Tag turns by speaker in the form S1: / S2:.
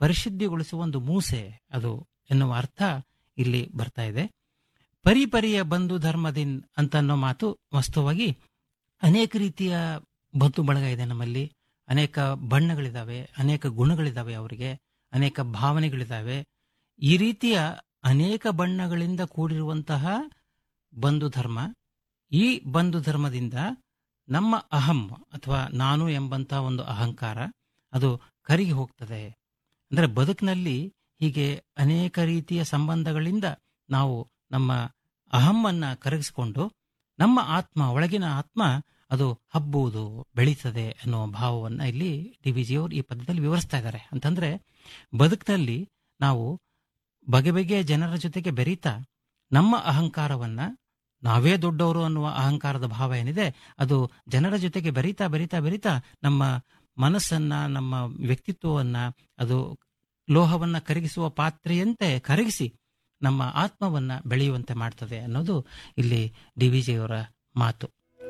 S1: ಪರಿಶುದ್ಧಿಗೊಳಿಸುವ ಒಂದು ಮೂಸೆ ಅದು ಎನ್ನುವ ಅರ್ಥ ಇಲ್ಲಿ ಬರ್ತಾ ಇದೆ ಪರಿಪರಿಯ ಬಂಧು ಧರ್ಮದಿಂದ ಅಂತ ಅನ್ನೋ ಮಾತು ವಾಸ್ತವವಾಗಿ ಅನೇಕ ರೀತಿಯ ಬಂಧು ಬಳಗ ಇದೆ ನಮ್ಮಲ್ಲಿ ಅನೇಕ ಬಣ್ಣಗಳಿದಾವೆ ಅನೇಕ ಗುಣಗಳಿದಾವೆ ಅವರಿಗೆ ಅನೇಕ ಭಾವನೆಗಳಿದಾವೆ ಈ ರೀತಿಯ ಅನೇಕ ಬಣ್ಣಗಳಿಂದ ಕೂಡಿರುವಂತಹ ಬಂಧು ಧರ್ಮ ಈ ಬಂಧು ಧರ್ಮದಿಂದ ನಮ್ಮ ಅಹಂ ಅಥವಾ ನಾನು ಎಂಬಂತಹ ಒಂದು ಅಹಂಕಾರ ಅದು ಕರಗಿ ಹೋಗ್ತದೆ ಅಂದರೆ ಬದುಕಿನಲ್ಲಿ ಹೀಗೆ ಅನೇಕ ರೀತಿಯ ಸಂಬಂಧಗಳಿಂದ ನಾವು ನಮ್ಮ ಅಹಮ್ಮನ್ನ ಕರಗಿಸಿಕೊಂಡು ನಮ್ಮ ಆತ್ಮ ಒಳಗಿನ ಆತ್ಮ ಅದು ಹಬ್ಬುವುದು ಬೆಳೀತದೆ ಅನ್ನೋ ಭಾವವನ್ನ ಇಲ್ಲಿ ಡಿ ವಿ ಜಿಯವರು ಈ ಪದ್ಯದಲ್ಲಿ ವಿವರಿಸ್ತಾ ಇದ್ದಾರೆ ಅಂತಂದ್ರೆ ಬದುಕಿನಲ್ಲಿ ನಾವು ಬಗೆ ಬಗೆಯ ಜನರ ಜೊತೆಗೆ ಬೆರೀತಾ ನಮ್ಮ ಅಹಂಕಾರವನ್ನ ನಾವೇ ದೊಡ್ಡವರು ಅನ್ನುವ ಅಹಂಕಾರದ ಭಾವ ಏನಿದೆ ಅದು ಜನರ ಜೊತೆಗೆ ಬೆರೀತಾ ಬೆರೀತಾ ಬೆರೀತಾ ನಮ್ಮ ಮನಸ್ಸನ್ನ ನಮ್ಮ ವ್ಯಕ್ತಿತ್ವವನ್ನ ಅದು ಲೋಹವನ್ನ ಕರಗಿಸುವ ಪಾತ್ರೆಯಂತೆ ಕರಗಿಸಿ ನಮ್ಮ ಆತ್ಮವನ್ನ ಬೆಳೆಯುವಂತೆ ಮಾಡ್ತದೆ ಅನ್ನೋದು ಇಲ್ಲಿ ಡಿ ವಿ ಜಿಯವರ ಮಾತು